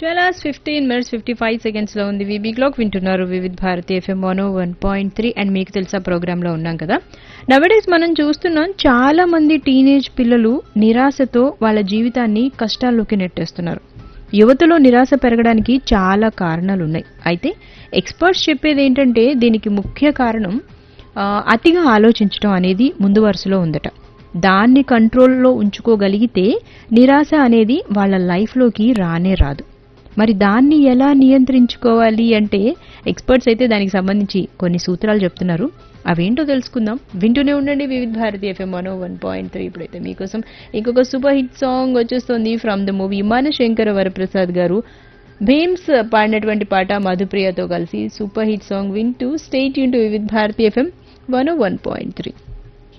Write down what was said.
twelve fifteen minutes fifty five seconds లో ఉంది VB clock వింటున్నారు Vividh Bharati FM one one point three and మీకు తెలుసా ప్రోగ్రామ్ లో ఉన్నాం కదా నవడేస్ మనం చూస్తున్నాం చాలా మంది టీనేజ్ పిల్లలు నిరాశతో వాళ్ళ జీవితాన్ని కష్టాల్లోకి నెట్టేస్తున్నారు యువతలో నిరాశ పెరగడానికి చాలా కారణాలు ఉన్నాయి అయితే ఎక్స్పర్ట్స్ చెప్పేది ఏంటంటే దీనికి ముఖ్య కారణం ఆ, అతిగా ఆలోచించడం అనేది ముందు వరుసలో ఉందట దాన్ని కంట్రోల్లో ఉంచుకోగలిగితే నిరాశ అనేది వాళ్ళ లైఫ్లోకి రానే రాదు మరి దాన్ని ఎలా నియంత్రించుకోవాలి అంటే ఎక్స్పర్ట్స్ అయితే దానికి సంబంధించి కొన్ని సూత్రాలు చెప్తున్నారు అవేంటో తెలుసుకుందాం వింటూనే ఉండండి Vividh Bharati FM one one point three ఇప్పుడైతే మీకోసం ఇంకొక సూపర్ హిట్ సాంగ్ వచ్చేస్తుంది ఫ్రమ్ ద మూవీ మన శంకర వరప్రసాద్ గారు భీమ్స్ పాడినటువంటి పాట మధుప్రియతో కలిసి సూపర్ హిట్ సాంగ్ వింటూ స్టేట్ యూన్ to Vividh Bharati FM one one point three